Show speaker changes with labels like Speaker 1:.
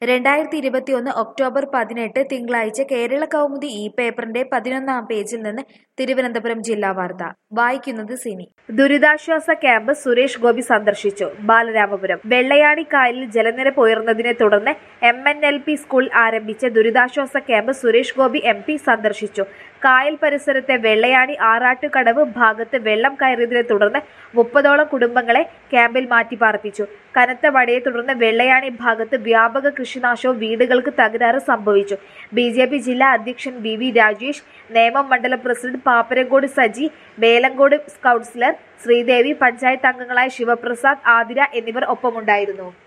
Speaker 1: രണ്ടായിരത്തി ഇരുപത്തിയൊന്ന് ഒക്ടോബർ പതിനെട്ട് തിങ്കളാഴ്ച കേരള കൗമുദി ഈ പേപ്പറിന്റെ പതിനൊന്നാം പേജിൽ നിന്ന് തിരുവനന്തപുരം ജില്ലാ വാർത്ത വായിക്കുന്നത് സിനി ദുരിതാശ്വാസ ക്യാമ്പ് സുരേഷ് ഗോപി സന്ദർശിച്ചു ബാലരാമപുരം വെള്ളയാടി കായലിൽ ജലനിരപ്പ് ഉയർന്നതിനെ തുടർന്ന് M N L P school ആരംഭിച്ച ദുരിതാശ്വാസ camp Suresh Gopi M P സന്ദർശിച്ചു കായൽ പരിസരത്തെ വെള്ളയാടി ആറാട്ടുകടവ് ഭാഗത്ത് വെള്ളം കയറിയതിനെ തുടർന്ന് മുപ്പതോളം കുടുംബങ്ങളെ ക്യാമ്പിൽ മാറ്റി പാർപ്പിച്ചു കനത്ത മഴയെ തുടർന്ന് വെള്ളയാണി ഭാഗത്ത് വ്യാപക കൃഷിനാശവും വീടുകൾക്ക് തകരാറ് സംഭവിച്ചു ബി ജെ പി ജില്ലാ അധ്യക്ഷൻ വി വി രാജേഷ് നേമം മണ്ഡലം പ്രസിഡന്റ് പാപ്പരങ്കോട് സജി മേലങ്കോട് കൗൺസിലർ ശ്രീദേവി പഞ്ചായത്ത് അംഗങ്ങളായ ശിവപ്രസാദ് ആതിര എന്നിവർ ഒപ്പമുണ്ടായിരുന്നു